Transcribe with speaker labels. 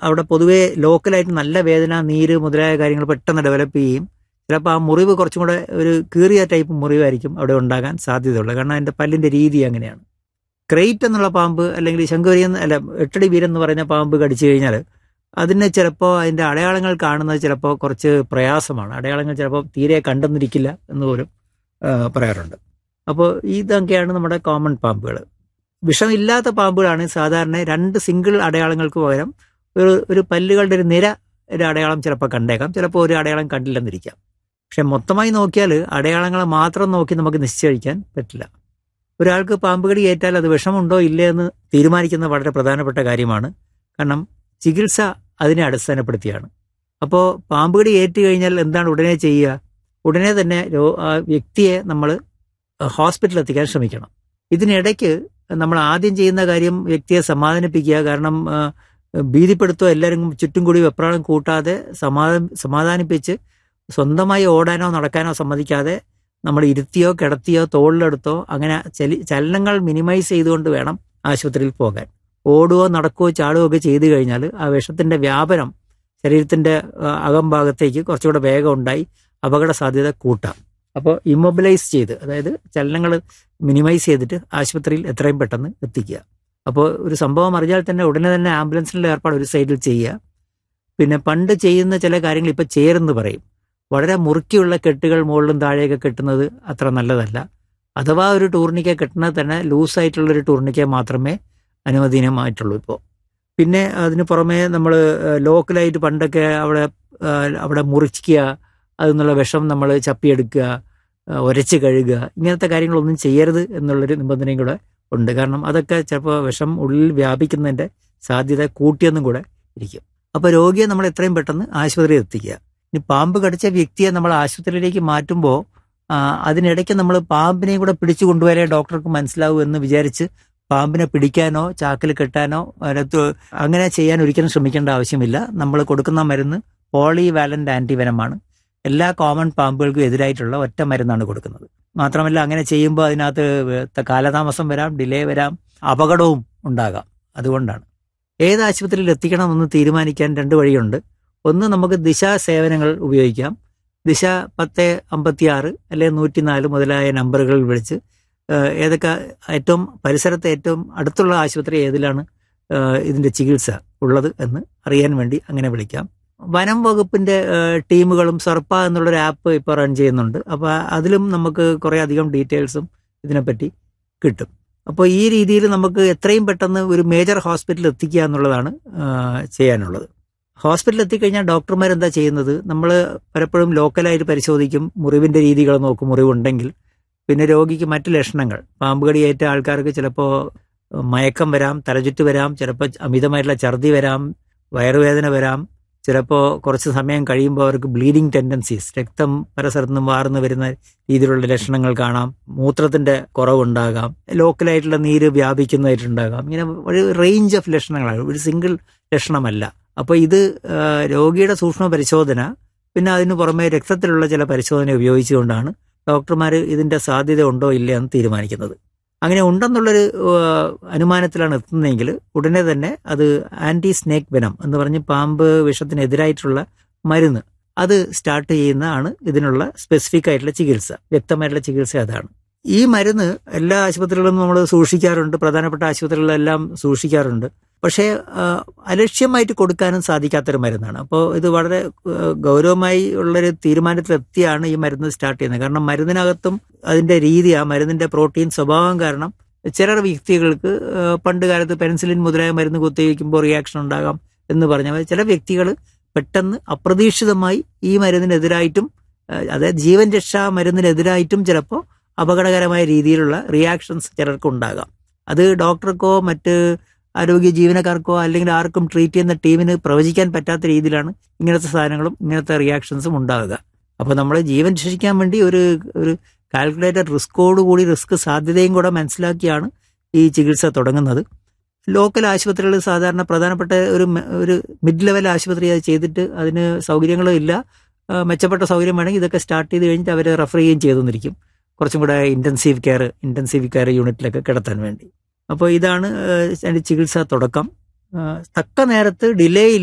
Speaker 1: അവിടെ പൊതുവേ ലോക്കലായിട്ട് നല്ല വേദന നീര് മുതലായ കാര്യങ്ങൾ പെട്ടെന്ന് ഡെവലപ്പ് ചെയ്യും ചിലപ്പോൾ ആ മുറിവ് കുറച്ചും കൂടെ ഒരു കീറിയ ടൈപ്പ് മുറിവായിരിക്കും അവിടെ ഉണ്ടാകാൻ സാധ്യതയുള്ളത് കാരണം അതിൻ്റെ പല്ലിൻ്റെ രീതി അങ്ങനെയാണ് ക്രൈറ്റ് എന്നുള്ള പാമ്പ് അല്ലെങ്കിൽ ശങ്കുവരി എന്ന് അല്ല എട്ടടി വീരൻ എന്ന് പറയുന്ന പാമ്പ് കടിച്ചു കഴിഞ്ഞാൽ അതിന് ചിലപ്പോൾ അതിൻ്റെ അടയാളങ്ങൾ കാണുന്നത് ചിലപ്പോൾ കുറച്ച് പ്രയാസമാണ് അടയാളങ്ങൾ ചിലപ്പോൾ തീരെ കണ്ടെന്നിരിക്കില്ല എന്ന് പോലും ആ, പറയാറുണ്ട് അപ്പോൾ ഇതൊക്കെയാണ് നമ്മുടെ കോമൺ പാമ്പുകൾ വിഷമില്ലാത്ത പാമ്പുകളാണ് സാധാരണ രണ്ട് സിംഗിൾ അടയാളങ്ങൾക്ക് പകരം ഒരു ഒരു പല്ലുകളുടെ ഒരു നിര ഒരു അടയാളം ചിലപ്പോൾ കണ്ടേക്കാം ചിലപ്പോൾ ഒരു അടയാളം കണ്ടില്ലെന്നിരിക്കാം പക്ഷെ മൊത്തമായി നോക്കിയാൽ അടയാളങ്ങളെ മാത്രം നോക്കി നമുക്ക് നിശ്ചയിക്കാൻ പറ്റില്ല ഒരാൾക്ക് പാമ്പ് കടി ഏറ്റാൽ അത് വിഷമുണ്ടോ ഇല്ലേ എന്ന് തീരുമാനിക്കുന്നത് വളരെ പ്രധാനപ്പെട്ട കാര്യമാണ് കാരണം ചികിത്സ അതിനെ അടിസ്ഥാനപ്പെടുത്തിയാണ് അപ്പോൾ പാമ്പ് കടി ഏറ്റു കഴിഞ്ഞാൽ എന്താണ് ഉടനെ ചെയ്യുക ഉടനെ തന്നെ രോ- ആ വ്യക്തിയെ നമ്മൾ ഹോസ്പിറ്റലിൽ എത്തിക്കാൻ ശ്രമിക്കണം ഇതിനിടയ്ക്ക് നമ്മൾ ആദ്യം ചെയ്യുന്ന കാര്യം വ്യക്തിയെ സമാധാനിപ്പിക്കുക കാരണം ആ, ഭീതിപ്പെടുത്തോ എല്ലാവരും ചുറ്റും കൂടി വെപ്രാളം കൂട്ടാതെ സമാധാന സമാധാനിപ്പിച്ച് സ്വന്തമായി ഓടാനോ നടക്കാനോ സമ്മതിക്കാതെ നമ്മൾ ഇരുത്തിയോ കിടത്തിയോ തോളിലെടുത്തോ അങ്ങനെ ചലി ചലനങ്ങൾ മിനിമൈസ് ചെയ്തുകൊണ്ട് വേണം ആശുപത്രിയിൽ പോകാൻ ഓടുകയോ നടക്കുകയോ ചാടുകയോ ഒക്കെ ചെയ്തു കഴിഞ്ഞാൽ ആ വിഷത്തിന്റെ വ്യാപനം ശരീരത്തിന്റെ ആ, അകംഭാഗത്തേക്ക് കുറച്ചുകൂടെ വേഗം ഉണ്ടായി അപകട സാധ്യത കൂട്ടാം അപ്പോൾ ഇമ്മൊബിലൈസ് ചെയ്ത് അതായത് ചലനങ്ങൾ മിനിമൈസ് ചെയ്തിട്ട് ആശുപത്രിയിൽ എത്രയും പെട്ടെന്ന് എത്തിക്കുക അപ്പോൾ ഒരു സംഭവം അറിഞ്ഞാൽ തന്നെ ഉടനെ തന്നെ ആംബുലൻസിൻ്റെ ഏർപ്പാട് ഒരു സൈഡിൽ ചെയ്യുക പിന്നെ പണ്ട് ചെയ്യുന്ന ചില കാര്യങ്ങൾ ഇപ്പം ചേരെന്ന് പറയും വളരെ മുറുക്കിയുള്ള കെട്ടുകൾ മുകളിലും താഴെയൊക്കെ കെട്ടുന്നത് അത്ര നല്ലതല്ല അഥവാ ഒരു ടൂർണിക്ക കെട്ടുന്നത് തന്നെ ലൂസായിട്ടുള്ള ഒരു ടൂർണിക്ക മാത്രമേ അനുവദനീയമായിട്ടുള്ളൂ ഇപ്പോൾ പിന്നെ അതിന് പുറമെ നമ്മൾ ലോക്കലായിട്ട് പണ്ടൊക്കെ അവിടെ ആ, അവിടെ മുറിക്കുക അതിൽ നിന്നുള്ള വിഷം നമ്മൾ ചപ്പിയെടുക്കുക ആ, ഉരച്ച് കഴുകുക ഇങ്ങനത്തെ കാര്യങ്ങളൊന്നും ചെയ്യരുത് എന്നുള്ളൊരു നിബന്ധനയും കൂടെ ഉണ്ട് കാരണം അതൊക്കെ ചിലപ്പോൾ വിഷം ഉള്ളിൽ വ്യാപിക്കുന്നതിൻ്റെ സാധ്യത കൂട്ടിയെന്നും കൂടെ ഇരിക്കും അപ്പോൾ രോഗിയെ നമ്മൾ എത്രയും പെട്ടെന്ന് ആശുപത്രിയിൽ എത്തിക്കുക ഇനി പാമ്പ് കടിച്ച വ്യക്തിയെ നമ്മൾ ആശുപത്രിയിലേക്ക് മാറ്റുമ്പോൾ ആ, അതിനിടയ്ക്ക് നമ്മൾ പാമ്പിനെയും കൂടെ പിടിച്ചു കൊണ്ടുവരാൻ ഡോക്ടർക്ക് മനസ്സിലാവൂ എന്ന് വിചാരിച്ച് പാമ്പിനെ പിടിക്കാനോ ചാക്കിൽ കെട്ടാനോ അതിനകത്ത് അങ്ങനെ ചെയ്യാൻ ഒരിക്കലും ശ്രമിക്കേണ്ട ആവശ്യമില്ല നമ്മൾ കൊടുക്കുന്ന മരുന്ന് പോളി വാലന്റ് ആന്റിവനമാണ് എല്ലാ കോമൺ പാമ്പുകൾക്കും എതിരായിട്ടുള്ള ഒറ്റ മരുന്നാണ് കൊടുക്കുന്നത് മാത്രമല്ല അങ്ങനെ ചെയ്യുമ്പോൾ അതിനകത്ത് വേ- കാലതാമസം വരാം ഡിലേ വരാം അപകടവും ഉണ്ടാകാം അതുകൊണ്ടാണ് ഏത് ആശുപത്രിയിൽ എത്തിക്കണമെന്ന് തീരുമാനിക്കാൻ രണ്ട് വഴിയുണ്ട് ഒന്ന് നമുക്ക് ദിശ സേവനങ്ങൾ ഉപയോഗിക്കാം ദിശ പത്ത് അമ്പത്തി ആറ് അല്ലെങ്കിൽ നൂറ്റിനാല് മുതലായ നമ്പറുകളിൽ വിളിച്ച് ഏഹ്, ഏതൊക്കെ ഏറ്റവും പരിസരത്തെ ഏറ്റവും അടുത്തുള്ള ആശുപത്രി ഏതിലാണ് ഏഹ്, ഇതിന്റെ ചികിത്സ ഉള്ളത് എന്ന് അറിയാൻ വേണ്ടി അങ്ങനെ വിളിക്കാം വനം വകുപ്പിന്റെ ഏഹ്, ടീമുകളും സർപ്പ എന്നുള്ളൊരു ആപ്പ് ഇപ്പോൾ റൺ ചെയ്യുന്നുണ്ട് അപ്പോൾ അതിലും നമുക്ക് കുറേ അധികം ഡീറ്റെയിൽസും ഇതിനെപ്പറ്റി കിട്ടും അപ്പോൾ ഈ രീതിയിൽ നമുക്ക് എത്രയും പെട്ടെന്ന് ഒരു മേജർ ഹോസ്പിറ്റലിൽ എത്തിക്കുക എന്നുള്ളതാണ് ഏഹ്, ചെയ്യാനുള്ളത് ഹോസ്പിറ്റലിൽ എത്തിക്കഴിഞ്ഞാൽ ഡോക്ടർമാർ എന്താ ചെയ്യുന്നത് നമ്മൾ പലപ്പോഴും ലോക്കലായിട്ട് പരിശോധിക്കും മുറിവിന്റെ രീതികൾ നോക്കും മുറിവുണ്ടെങ്കിൽ പിന്നെ രോഗിക്ക് മറ്റ് ലക്ഷണങ്ങൾ പാമ്പ് കടിയേറ്റ ആൾക്കാർക്ക് ചിലപ്പോൾ മയക്കം വരാം തലചുറ്റ് വരാം ചിലപ്പോൾ അമിതമായിട്ടുള്ള ഛർദി വരാം വയറുവേദന വരാം ചിലപ്പോൾ കുറച്ച് സമയം കഴിയുമ്പോൾ അവർക്ക് ബ്ലീഡിങ് ടെൻഡൻസീസ് രക്തം പല സ്ഥലത്തുനിന്നും വാർന്നു വരുന്ന രീതിയിലുള്ള ലക്ഷണങ്ങൾ കാണാം മൂത്രത്തിന്റെ കുറവുണ്ടാകാം ലോക്കലായിട്ടുള്ള നീര് വ്യാപിക്കുന്നതായിട്ടുണ്ടാകാം ഇങ്ങനെ ഒരു റേഞ്ച് ഓഫ് ലക്ഷണങ്ങളാണ് ഒരു സിംഗിൾ ലക്ഷണമല്ല അപ്പോൾ ഇത് ആ, രോഗിയുടെ സൂക്ഷ്മ പരിശോധന പിന്നെ അതിന് പുറമെ രക്തത്തിലുള്ള ചില പരിശോധന ഉപയോഗിച്ചുകൊണ്ടാണ് ഡോക്ടർമാർ ഇതിന്റെ സാധ്യത ഉണ്ടോ ഇല്ലയോ എന്ന് തീരുമാനിക്കുന്നത് അങ്ങനെ ഉണ്ടെന്നുള്ളൊരു ആ, അനുമാനത്തിലാണ് എത്തുന്നതെങ്കിൽ ഉടനെ തന്നെ അത് ആന്റി സ്നേക്ക് വെനം എന്ന് പറഞ്ഞ് പാമ്പ് വിഷത്തിനെതിരായിട്ടുള്ള മരുന്ന് അത് സ്റ്റാർട്ട് ചെയ്യുന്നതാണ് ഇതിനുള്ള സ്പെസിഫിക് ആയിട്ടുള്ള ചികിത്സ വ്യക്തമായിട്ടുള്ള ചികിത്സ അതാണ് ഈ മരുന്ന് എല്ലാ ആശുപത്രികളിലും നമ്മൾ സൂക്ഷിക്കാറുണ്ട് പ്രധാനപ്പെട്ട ആശുപത്രികളിലെല്ലാം സൂക്ഷിക്കാറുണ്ട് പക്ഷേ ആ, അലക്ഷ്യമായിട്ട് കൊടുക്കാനും സാധിക്കാത്തൊരു മരുന്നാണ് അപ്പോൾ ഇത് വളരെ ആ, ഗൗരവമായി ഉള്ളൊരു തീരുമാനത്തിലെത്തിയാണ് ഈ മരുന്ന് സ്റ്റാർട്ട് ചെയ്യുന്നത് കാരണം മരുന്നിനകത്തും അതിന്റെ രീതി ആ മരുന്നിന്റെ പ്രോട്ടീൻ സ്വഭാവം കാരണം ചില വ്യക്തികൾക്ക് ആ, പണ്ട് കാലത്ത് പെൻസിലിൻ മുതലായ മരുന്ന് കുത്തിവയ്ക്കുമ്പോൾ റിയാക്ഷൻ ഉണ്ടാകാം എന്ന് പറഞ്ഞ പോലെ ചില വ്യക്തികൾ പെട്ടെന്ന് അപ്രതീക്ഷിതമായി ഈ മരുന്നിനെതിരായിട്ടും ആ, അതായത് ജീവൻ രക്ഷാ മരുന്നിനെതിരായിട്ടും ചിലപ്പോൾ അപകടകരമായ രീതിയിലുള്ള റിയാക്ഷൻസ് ചിലർക്ക് ഉണ്ടാകാം അത് ഡോക്ടർക്കോ മറ്റ് ആരോഗ്യ ജീവനക്കാർക്കോ അല്ലെങ്കിൽ ആർക്കും ട്രീറ്റ് ചെയ്യുന്ന ടീമിന് പ്രവചിക്കാൻ പറ്റാത്ത രീതിയിലാണ് ഇങ്ങനത്തെ സാധനങ്ങളും ഇങ്ങനത്തെ റിയാക്ഷൻസും ഉണ്ടാകുക അപ്പോൾ നമ്മൾ ജീവൻ രക്ഷിക്കാൻ വേണ്ടി ഒരു ഒരു കാൽക്കുലേറ്റഡ് റിസ്കോട് കൂടി റിസ്ക് സാധ്യതയും കൂടെ മനസ്സിലാക്കിയാണ് ഈ ചികിത്സ തുടങ്ങുന്നത് ലോക്കൽ ആശുപത്രികൾ സാധാരണ പ്രധാനപ്പെട്ട ഒരു മെ- ഒരു മിഡ് ലെവൽ ആശുപത്രി അത് ചെയ്തിട്ട് അതിന് സൗകര്യങ്ങളും ഇല്ല ആ, മെച്ചപ്പെട്ട സൗകര്യം വേണമെങ്കിൽ ഇതൊക്കെ സ്റ്റാർട്ട് ചെയ്ത് കഴിഞ്ഞിട്ട് അവർ റെഫർ ചെയ്യുകയും ചെയ്തെന്നിരിക്കും കുറച്ചും കൂടെ ഇന്റൻസീവ് കെയർ ഇന്റൻസീവ് കെയർ യൂണിറ്റിലൊക്കെ കിടത്താൻ വേണ്ടി അപ്പോൾ ഇതാണ് ആ, അതിന്റെ ചികിത്സാ തുടക്കം ആ, തക്ക നേരത്ത് ഡിലേ